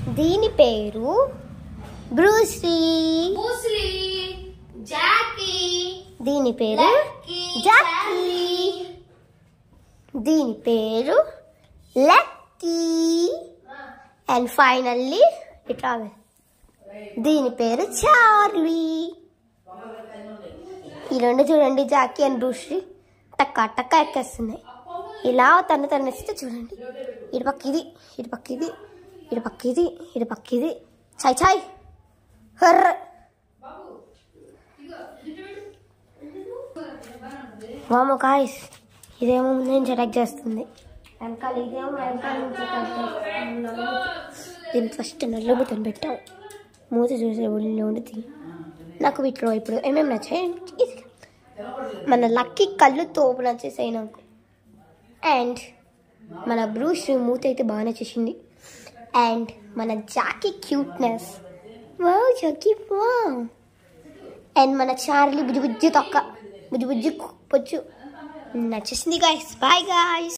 దీని పేరు Bruce Lee మూస్లీ Jackie దీని పేరు జాకీ దీని పేరు లక్కీ అండ్ ఫైనల్లీ ఇట్లా దీని పేరు చార్లీ ఈ రెండు చూడండి జాకీ అండ్ బ్రూస్లీ టక్క టక్క ఎక్కేస్తున్నాయి ఇలా తను తను ఇస్తే చూడండి ఇటు పక్క ఇది ఇటు పక్క ఇది ఇటు పక్క ఇది ఇటు పక్క ఇది చాయ్ చాయ్ హర్ర వామో కాయస్ ఇదేమో ముందు నుంచి అటాక్ చేస్తుంది వెనకాల ఇదేమో వెనకాల నుంచి అటాక్ చేస్తుంది దీన్ని ఫస్ట్ నల్ల బుట్టని పెట్టాం మూత చూసే ఒళ్ళు ఉండి నాకు వీటిలో ఇప్పుడు ఏమేమి నచ్చాయి ఇది. మన లక్కీ కళ్ళు తోపు నచ్చేసాయి నాకు అండ్ మన బ్రూష్ మూత అయితే బాగా నచ్చేసింది అండ్ మన Jackie cuteness wow Jackie wow and మన చార్లీ బుజ్జి బుజ్జి తొక్క బుజ్జి బుజ్జి పొచ్చు నచ్చేసింది గాయస్ బాయ్ గాయస్